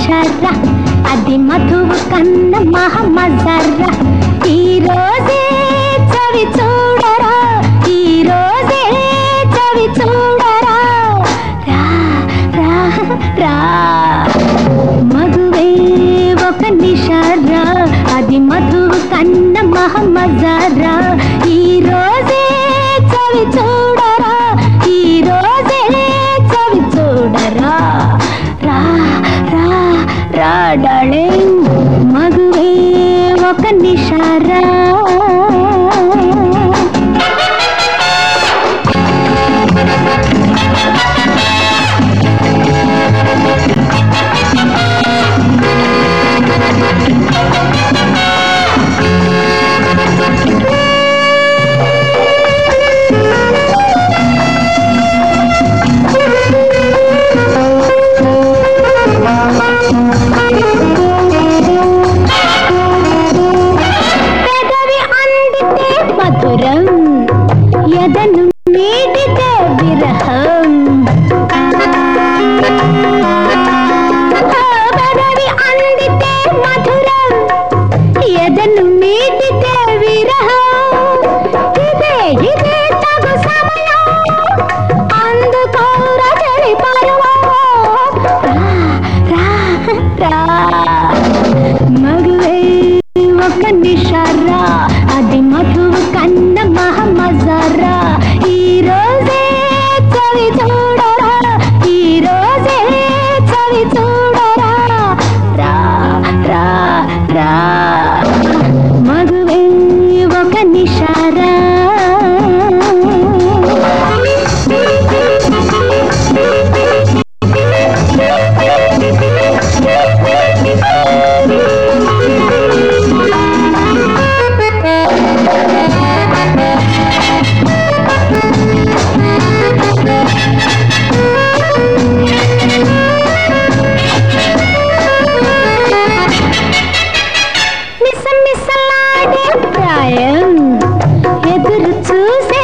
నిషర్రా అది మధువు కన్న మహమ్మజర్రా ఈ రోజే చవి చూడరా ఈ రోజే చవి చూడరా రా రా రా మధువే ఒక నిషర్రా అది మధువు కన్న మహమ్మజర్రా ఈ రోజే చవి చూడరా ఈ రోజే చవి చూడరా రా రా రా డార్లింగ్ మధువే ఒక నిషారా పెదవి అందితే మధురం ఎదను మీటితే విరహం ఆ పెదవి అందితే మధురం ఎదను మీటితే విరహం ఇదే ఇదే తగు సమయం అందుకోర చెడి పరువం రా రా రా మగువే ఒక నిషారా అది మధువు కన్న మహమ్మజారా ఈ రోజే చవి చూడరా ఈ రోజే చవి చూడరా రా రా రా మగువే ఒక నిషారా మిసమిసలాడే ప్రాయం ఎదురు చూసే